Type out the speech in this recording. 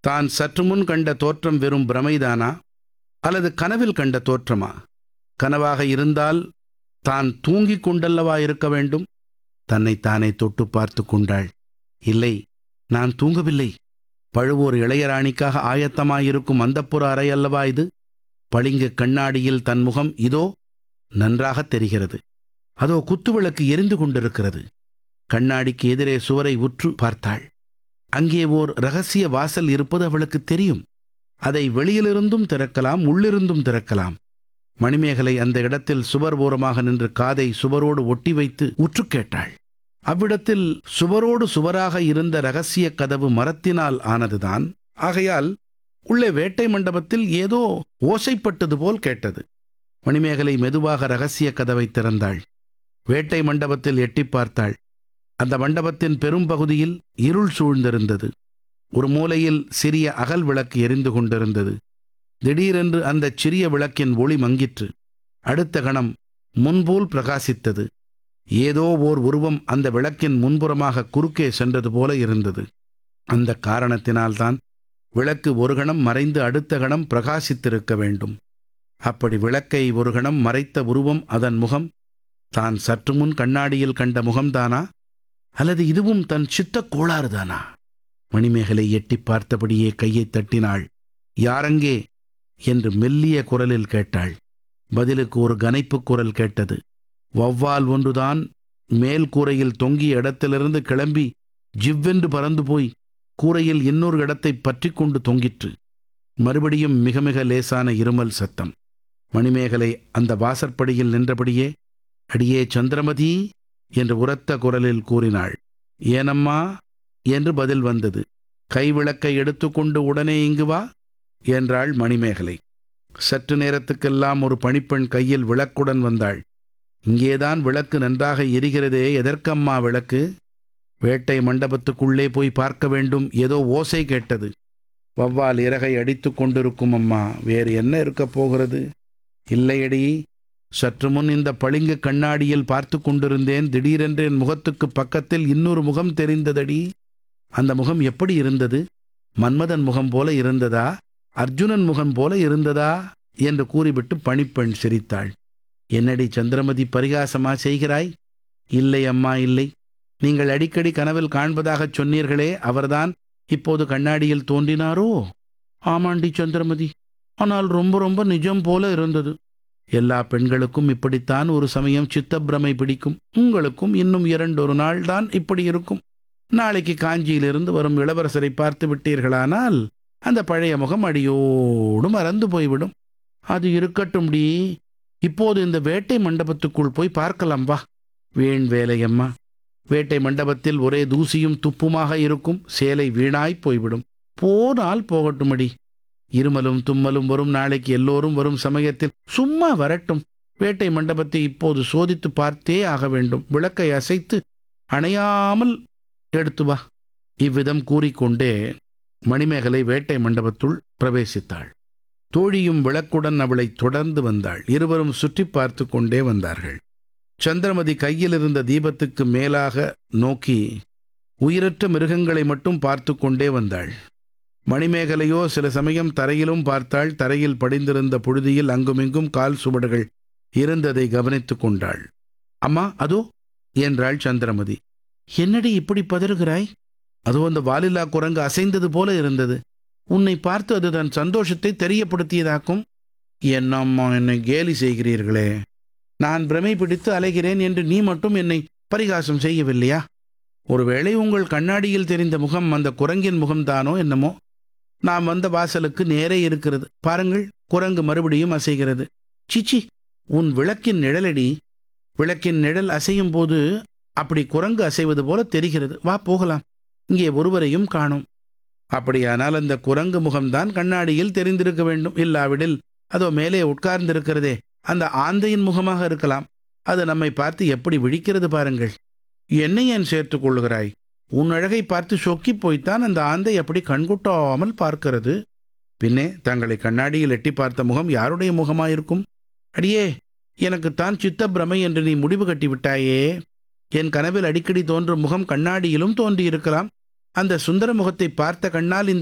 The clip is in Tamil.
தான் சற்று முன் கண்ட தோற்றம் வெறும் பிரமைதானா அல்லது கனவில் கண்ட தோற்றமா கனவாக இருந்தால் தான் தூங்கிக் கொண்டல்லவா இருக்க வேண்டும் தன்னை தானே தொட்டு பார்த்து கொண்டாள் இல்லை நான் தூங்கவில்லை பழுவூர் இளையராணிக்காக ஆயத்தமாயிருக்கும் அந்தப்புற அறை அல்லவா இது பளிங்கு கண்ணாடியில் தன் முகம் இதோ நன்றாகத் தெரிகிறது அதோ குத்துவிளக்கு எரிந்து கொண்டிருக்கிறது கண்ணாடிக்கு எதிரே சுவரை உற்று பார்த்தாள் அங்கே ஓர் ரகசிய வாசல் இருப்பது அவளுக்கு தெரியும் அதை வெளியிலிருந்தும் திறக்கலாம் உள்ளிருந்தும் திறக்கலாம் மணிமேகலை அந்த இடத்தில் சுவர் ஓரமாக நின்று காதை சுவரோடு ஒட்டி வைத்து உற்று கேட்டாள் அவ்விடத்தில் சுவரோடு சுவராக இருந்த ரகசிய கதவு மரத்தினால் ஆனதுதான் ஆகையால் உள்ளே வேட்டை மண்டபத்தில் ஏதோ ஓசைப்பட்டது போல் கேட்டது மணிமேகலை மெதுவாக ரகசிய கதவை திறந்தாள் வேட்டை மண்டபத்தில் எட்டிப் பார்த்தாள் அந்த மண்டபத்தின் பெரும்பகுதியில் இருள் சூழ்ந்திருந்தது ஒரு மூலையில் சிறிய அகல் விளக்கு எரிந்து கொண்டிருந்தது திடீரென்று அந்த சிறிய விளக்கின் ஒளி மங்கிற்று அடுத்த கணம் முன்போல் பிரகாசித்தது ஏதோ ஓர் உருவம் அந்த விளக்கின் முன்புறமாக குறுக்கே சென்றது போல இருந்தது அந்த காரணத்தினால்தான் விளக்கு ஒரு கணம் மறைந்து அடுத்த கணம் பிரகாசித்திருக்க வேண்டும் அப்படி விளக்கை ஒரு கணம் மறைத்த உருவம் அதன் முகம் தான் சற்று முன் கண்ணாடியில் கண்ட முகம்தானா அல்லது இதுவும் தன் சித்தக் கோளாறுதானா மணிமேகலை எட்டிப் பார்த்தபடியே கையை தட்டினாள் யாரங்கே என்று மெல்லிய குரலில் கேட்டாள் பதிலுக்கு ஒரு கனைப்புக் குரல் கேட்டது வௌவால் ஒன்றுதான் மேல் கூரையில் தொங்கிய இடத்திலிருந்து கிளம்பி ஜிவ்வென்று பறந்து போய் கூரையில் இன்னொரு இடத்தை பற்றி கொண்டு தொங்கிற்று மறுபடியும் மிக மிக லேசான இருமல் சத்தம் மணிமேகலை அந்த வாசற்படியில் நின்றபடியே அடியே சந்திரமதி என்று உரத்த குரலில் கூறினாள் ஏனம்மா என்று பதில் வந்தது கைவிளக்கை எடுத்துக்கொண்டு உடனே இங்கு வா என்றாள் மணிமேகலை சற்று நேரத்துக்கெல்லாம் ஒரு பணிப்பெண் கையில் விளக்குடன் வந்தாள் இங்கேதான் விளக்கு நன்றாக எரிகிறதே எதற்கம்மா விளக்கு வேட்டை மண்டபத்துக்குள்ளே போய் பார்க்க வேண்டும் ஏதோ ஓசை கேட்டது வவ்வால் இறகை அடித்து கொண்டிருக்கும் அம்மா வேறு என்ன இருக்கப் போகிறது இல்லையடி சற்று முன் இந்த பளிங்கு கண்ணாடியில் பார்த்து கொண்டிருந்தேன் திடீரென்று என் முகத்துக்கு பக்கத்தில் இன்னொரு முகம் தெரிந்ததடி அந்த முகம் எப்படி இருந்தது மன்மதன் முகம் போல இருந்ததா அர்ஜுனன் முகம் போல இருந்ததா என்று கூறிவிட்டு பணிப்பெண் சிரித்தாள் என்னடி சந்திரமதி பரிகாசமா செய்கிறாய் இல்லை அம்மா இல்லை நீங்கள் அடிக்கடி கனவில் காண்பதாகச் சொன்னீர்களே அவர்தான் இப்போது கண்ணாடியில் தோன்றினாரோ ஆமாண்டி சந்திரமதி ஆனால் ரொம்ப ரொம்ப நிஜம் போல இருந்தது எல்லா பெண்களுக்கும் இப்படித்தான் ஒரு சமயம் சித்தப்பிரமை பிடிக்கும் உங்களுக்கும் இன்னும் இரண்டொரு நாள் தான் இப்படி இருக்கும் நாளைக்கு காஞ்சியிலிருந்து வரும் இளவரசரை பார்த்து விட்டீர்களானால் அந்த பழைய முகம் அடியோடு மறந்து போய்விடும் அது இருக்கட்டும் டி இப்போது இந்த வேட்டை மண்டபத்துக்குள் போய் பார்க்கலாம் வா வீண் வேலையம்மா வேட்டை மண்டபத்தில் ஒரே தூசியும் துப்புமாக இருக்கும் சேலை வீணாய் போய்விடும் போனால் போகட்டுமடி இருமலும் தும்மலும் வரும் நாளைக்கு எல்லோரும் வரும் சமயத்தில் சும்மா வரட்டும் வேட்டை மண்டபத்தை இப்போது சோதித்து பார்த்தே ஆக வேண்டும் விளக்கை அசைத்து அணையாமல் எடுத்து வா இவ்விதம் கூறிக்கொண்டே மணிமேகலை வேட்டை மண்டபத்துள் பிரவேசித்தாள் தோழியும் விளக்குடன் அவளை தொடர்ந்து வந்தாள் இருவரும் சுற்றி பார்த்து கொண்டே வந்தார்கள் சந்திரமதி கையில் இருந்த தீபத்துக்கு மேலாக நோக்கி உயிரற்ற மிருகங்களை மட்டும் பார்த்து கொண்டே வந்தாள் மணிமேகலையோ சில சமயம் தரையிலும் பார்த்தாள் தரையில் படிந்திருந்த புழுதியில் அங்குமிங்கும் கால் சுவடுகள் இருந்ததை கவனித்துக் கொண்டாள் அம்மா அதோ என்றாள் சந்திரமதி என்னடி இப்படி பதறுகிறாய் அதோ அந்த வாலில்லா குரங்கு அசைந்தது போல இருந்தது உன்னை பார்த்து அது தன் சந்தோஷத்தை தெரியப்படுத்தியதாக்கும் என்னம்மா என்னை கேலி செய்கிறீர்களே நான் பிரமை பிடித்து அலைகிறேன் என்று நீ மட்டும் என்னை பரிகாசம் செய்யவில்லையா ஒருவேளை உங்கள் கண்ணாடியில் தெரிந்த முகம் அந்த குரங்கின் முகம்தானோ என்னமோ நாம் வந்த வாசலுக்கு நேரே இருக்கிறது பாருங்கள் குரங்கு மறுபடியும் அசைகிறது சிச்சி உன் விளக்கின் நிழலடி விளக்கின் நிழல் அசையும் போது அப்படி குரங்கு அசைவது போல தெரிகிறது வா போகலாம் இங்கே ஒருவரையும் காணோம் அப்படியானால் அந்த குரங்கு முகம்தான் கண்ணாடியில் தெரிந்திருக்க வேண்டும் இல்லாவிடில் அதோ மேலே உட்கார்ந்திருக்கிறதே அந்த ஆந்தையின் முகமாக இருக்கலாம் அது நம்மை பார்த்து எப்படி விழிக்கிறது பாருங்கள் என்னை ஏன் சேர்த்துக் கொள்கிறாய் உன் அழகை பார்த்து சொக்கிப் போய்த்தான் அந்த ஆந்தை அப்படி கண்குட்டாமல் பார்க்கிறது பின்னே தங்களை கண்ணாடியில் எட்டி பார்த்த முகம் யாருடைய முகமாயிருக்கும் அடியே எனக்குத்தான் சித்தப்பிரமை என்று நீ முடிவு கட்டிவிட்டாயே என் கனவில் அடிக்கடி தோன்றும் முகம் கண்ணாடியிலும் தோன்றியிருக்கலாம் அந்த சுந்தர முகத்தை பார்த்த கண்ணால் இந்த